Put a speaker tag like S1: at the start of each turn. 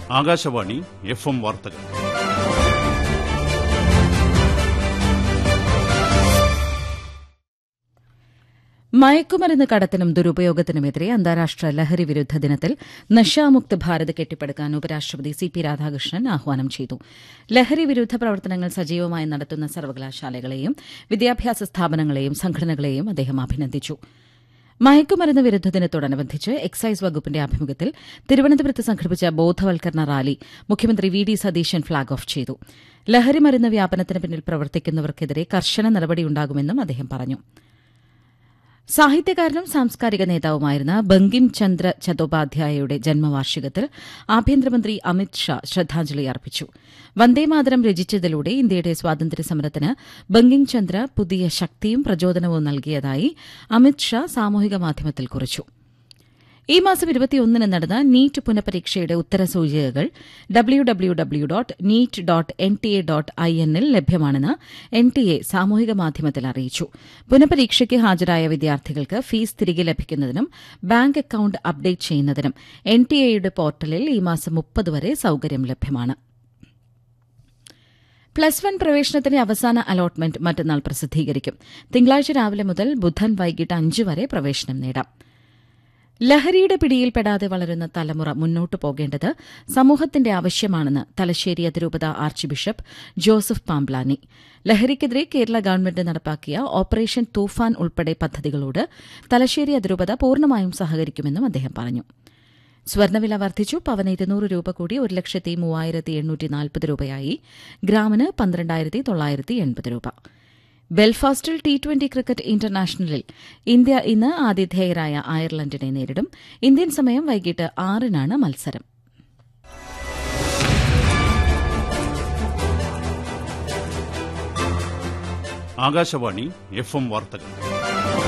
S1: Akashvani F M വാർത്തകൾ
S2: മയക്കുമരുന്ന് കടത്തിനും ദുരുപയോഗത്തിനുമെതിരെ അന്താരാഷ്ട്ര ലഹരി വിരുദ്ധ ദിനത്തിൽ നശാമുക്ത് ഭാരത് കെട്ടിപ്പടുക്കാൻ ഉപരാഷ്ട്രപതി സി പി രാധാകൃഷ്ണൻ ആഹ്വാനം ചെയ്തു ലഹരി വിരുദ്ധ പ്രവർത്തനങ്ങൾ സജീവമായി നടത്തുന്ന സർവകലാശാലകളെയും വിദ്യാഭ്യാസ സ്ഥാപനങ്ങളെയും സംഘടനകളെയും അദ്ദേഹം അഭിനന്ദിച്ചു മയക്കുമരുന്ന് വിരുദ്ധ ദിനത്തോടനുബന്ധിച്ച് എക്സൈസ് വകുപ്പിന്റെ ആഭിമുഖ്യത്തിൽ തിരുവനന്തപുരത്ത് സംഘടിപ്പിച്ച ബോധവൽക്കരണ റാലി മുഖ്യമന്ത്രി V D Satheesan flag off ചെയ്തു ലഹരിമരുന്ന് വ്യാപനത്തിന് പിന്നിൽ പ്രവർത്തിക്കുന്നവർക്കെതിരെ കർശന നടപടിയുണ്ടാകുമെന്നും അദ്ദേഹം പറഞ്ഞു സാഹിത്യകാരനും സാംസ്കാരിക നേതാവുമായിരുന്ന ബങ്കിം ചന്ദ്ര ചതോപാധ്യായയുടെ ജന്മവാർഷികത്തിൽ ആഭ്യന്തരമന്ത്രി അമിത് ഷാ ശ്രദ്ധാഞ്ജലി അർപ്പിച്ചു വന്ദേമാതരം രചിച്ചതിലൂടെ ഇന്ത്യയുടെ സ്വാതന്ത്ര്യ സമരത്തിന് ബങ്കിം ചന്ദ്ര പുതിയ ശക്തിയും പ്രചോദനവും നൽകിയതായി അമിത് ഷാ സാമൂഹിക മാധ്യമത്തിൽ കുറിച്ചു ഈ മാസം ഇരുപത്തിയൊന്നിന് നടന്ന നീറ്റ് പുനഃപരീക്ഷയുടെ ഉത്തരസൂചികകൾ W W W dot NEET dot N T A dot I എന്നിൽ ലഭ്യമാണെന്ന് എൻ ടി എ സാമൂഹിക മാധ്യമത്തിൽ അറിയിച്ചു പുനഃപരീക്ഷയ്ക്ക് ഹാജരായ വിദ്യാർത്ഥികൾക്ക് ഫീസ് തിരികെ ലഭിക്കുന്നതിനും ബാങ്ക് അക്കൌണ്ട് അപ്ഡേറ്റ് ചെയ്യുന്നതിനും എൻ ടി എയുടെ പോർട്ടലിൽ ഈ മാസം മുപ്പത് വരെ സൌകര്യം ലഭ്യമാണ് പ്ലസ് വൺ പ്രവേശനത്തിന്റെ അവസാന അലോട്ട്മെന്റ് മറ്റന്നാൾ പ്രസിദ്ധീകരിക്കും തിങ്കളാഴ്ച രാവിലെ മുതൽ ബുധൻ വൈകിട്ട് അഞ്ച് വരെ പ്രവേശനം നേടാം ലഹരിയുടെ പിടിയിൽപ്പെടാതെ വളരുന്ന തലമുറ മുന്നോട്ടു പോകേണ്ടത് സമൂഹത്തിന്റെ ആവശ്യമാണെന്ന് തലശ്ശേരി അതിരൂപത ആർച്ച് ബിഷപ്പ് ജോസഫ് പാംബ്ലാനി ലഹരിക്കെതിരെ കേരള ഗവൺമെന്റ് നടപ്പാക്കിയ ഓപ്പറേഷൻ തൂഫാൻ ഉൾപ്പെടെ പദ്ധതികളോട് തലശ്ശേരി അതിരൂപത പൂർണ്ണമായും സഹകരിക്കുമെന്നും അദ്ദേഹം പറഞ്ഞു സ്വർണ്ണവില വർദ്ധിച്ചു പവന് ഇരുന്നൂറ് രൂപ കൂടി ഒരു ലക്ഷത്തി മൂവായിരത്തി എണ്ണൂറ്റി നാൽപ്പത് രൂപയായി ഗ്രാമിന് പന്ത്രണ്ടായിരത്തി തൊള്ളായിരത്തി എൺപത് രൂപ ബെൽഫാസ്റ്റിൽ ടി ട്വന്റി ക്രിക്കറ്റ് ഇന്റർനാഷണലിൽ ഇന്ത്യ ഇന്ന് ആതിഥേയരായ അയർലൻഡിനെ നേരിടും ഇന്ത്യൻ സമയം വൈകിട്ട് ആറിനാണ് മത്സരം
S1: ആകാശവാണി എഫ് എം വാർത്തകൾ